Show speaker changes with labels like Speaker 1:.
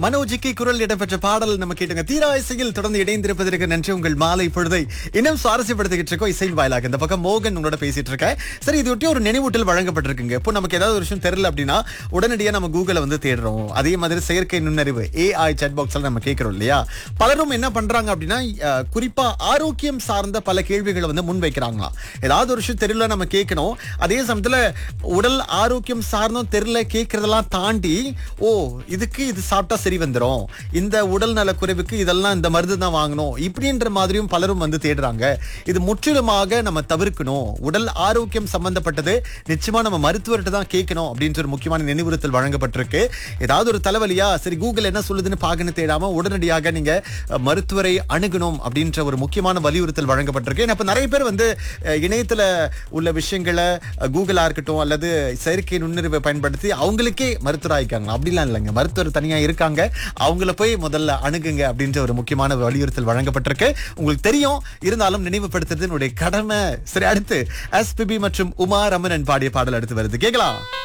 Speaker 1: மனோஜிக்கு குரல் இடம்பெற்ற பாடல் நம்ம கேட்டுங்க தீரா இசையில் தொடர்ந்து இணைந்திருப்பதற்கு நன்றி உங்கள் மாலை பொழுதை இன்னும் சுவாரஸ்யப்படுத்திக்கிட்டு இருக்கோம் இசையின் வாயிலாக இந்த பக்கம் மோகன் உங்களோட பேசிட்டு இருக்கேன் சரி இது ஒட்டி ஒரு நினைவூட்டல் வழங்கப்பட்டிருக்குங்க இப்போ நமக்கு ஏதாவது ஒரு விஷயம் தெரியல அப்படின்னா உடனடியா நம்ம கூகுளை வந்து தேடுறோம் அதே மாதிரி செயற்கை நுண்ணறிவு ஏஐ சாட் பாக்ஸ்ல நம்ம கேட்கிறோம் இல்லையா பலரும் என்ன பண்றாங்க அப்படின்னா அஹ், குறிப்பா ஆரோக்கியம் சார்ந்த பல கேள்விகளை வந்து முன்வைக்கிறாங்களாம் ஏதாவது ஒரு விஷயம் தெரியல நம்ம கேட்கணும் அதே சமயத்துல உடல் ஆரோக்கியம் சார்ந்தும் தெரியல கேட்கறதெல்லாம் தாண்டி ஓ இதுக்கு இது சாப்பிட்டா சரி வந்துரும் இந்த உடல் நல குறைவுக்கு இதெல்லாம் இந்த மருந்து தான் வாங்கணும் இப்படின்ற மாதிரியும் பலரும் வந்து தேடுறாங்க இது முற்றிலுமாக நம்ம தவிர்க்கணும் உடல் ஆரோக்கியம் சம்பந்தப்பட்டது நிச்சயமா நம்ம மருத்துவர்கிட்ட தான் கேட்கணும் அப்படின்ற ஒரு முக்கியமான நினைவுறுத்தல் வழங்கப்பட்டிருக்கு ஏதாவது ஒரு தலைவலியா சரி கூகுள் என்ன சொல்லுதுன்னு பாக்கன்னு தேடாம உடனடியாக நீங்க அஹ், மருத்துவரை அணுகணும் அப்படின்ற ஒரு முக்கியமான வலியுறுத்தல் வழங்கப்பட்டிருக்கு ஏன்னா இப்ப நிறைய பேர் வந்து அஹ், இணையத்துல உள்ள விஷயங்களை அஹ், கூகுளா இருக்கட்டும் அல்லது செயற்கை நுண்ணறிவை பயன்படுத்தி அவங்களுக்கே மருத்துவர் ஆயிக்காங்க அப்படிலாம் இல்லைங்க மருத்துவர் தனியா இருக்காங்க அவங்கள போய் முதல்ல அணுகுங்க அப்படின்ற ஒரு முக்கியமான வலியுறுத்தல் வழங்கப்பட்டிருக்கு உங்களுக்கு தெரியும் இருந்தாலும் நினைவுபடுத்துறது என்னுடைய கடமை சரி அடுத்து எஸ்பிபி மற்றும் உமா ரமணன் பாடிய பாடல் அடுத்து வருது கேட்கலாம்